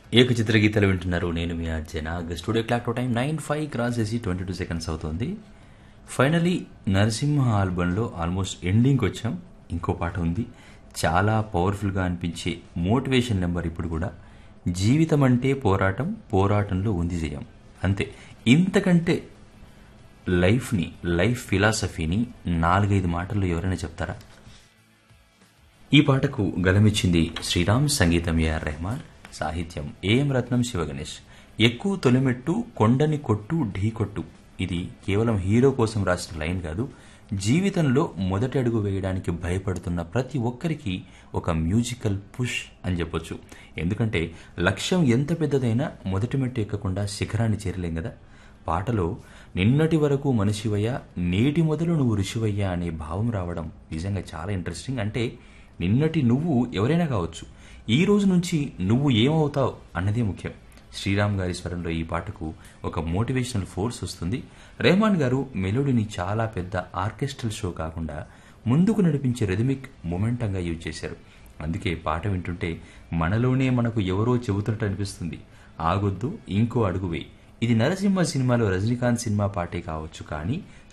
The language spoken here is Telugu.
ఏకచిత్ర గీతలు వింటున్నారు నేను మీ అర్జన studio clock time nine five cross చేసి ట్వంటీ టూ సెకండ్స్ అవుతుంది ఫైనలీ నరసింహ ఆల్బంలో ఆల్మోస్ట్ ఎండింగ్కి వచ్చాం ఇంకో పాట ఉంది చాలా పవర్ఫుల్గా అనిపించే మోటివేషన్ నెంబర్ ఇప్పుడు కూడా జీవితం అంటే పోరాటం పోరాటంలో ఉంది జయం అంతే ఇంతకంటే లైఫ్ని లైఫ్ ఫిలాసఫీని నాలుగైదు మాటల్లో ఎవరైనా చెప్తారా ఈ పాటకు గలమిచ్చింది శ్రీరామ్ సంగీతం ఏఆర్ రెహమాన్ సాహిత్యం ఏఎం రత్నం శివగణేష్ ఎక్కువ తొలిమెట్టు కొండని కొట్టు ఢీ కొట్టు ఇది కేవలం హీరో కోసం రాసిన లైన్ కాదు జీవితంలో మొదటి అడుగు వేయడానికి భయపడుతున్న ప్రతి ఒక్కరికి ఒక మ్యూజికల్ పుష్ అని చెప్పొచ్చు ఎందుకంటే లక్ష్యం ఎంత పెద్దదైనా మొదటి మెట్టు ఎక్కకుండా శిఖరాన్ని చేరలేం కదా పాటలో నిన్నటి వరకు మనిషివయ్యా నేటి మొదలు నువ్వు ఋషివయ్యా అనే భావం రావడం నిజంగా చాలా ఇంట్రెస్టింగ్ అంటే నిన్నటి నువ్వు ఎవరైనా కావచ్చు ఈ రోజు నుంచి నువ్వు ఏమవుతావు అన్నదే ముఖ్యం శ్రీరామ్ గారి స్వరంలో ఈ పాటకు ఒక మోటివేషనల్ ఫోర్స్ వస్తుంది రెహమాన్ గారు మెలోడీని చాలా పెద్ద ఆర్కెస్ట్రల్ షో కాకుండా ముందుకు నడిపించే రెథమిక్ మొమెంటంగా యూజ్ చేశారు అందుకే పాట వింటుంటే మనలోనే మనకు ఎవరో చెబుతున్నట్టు అనిపిస్తుంది ఆగొద్దు ఇంకో అడుగు వేయి ఇది నరసింహ సినిమాలో రజనీకాంత్ సినిమా పాటే కావచ్చు కానీ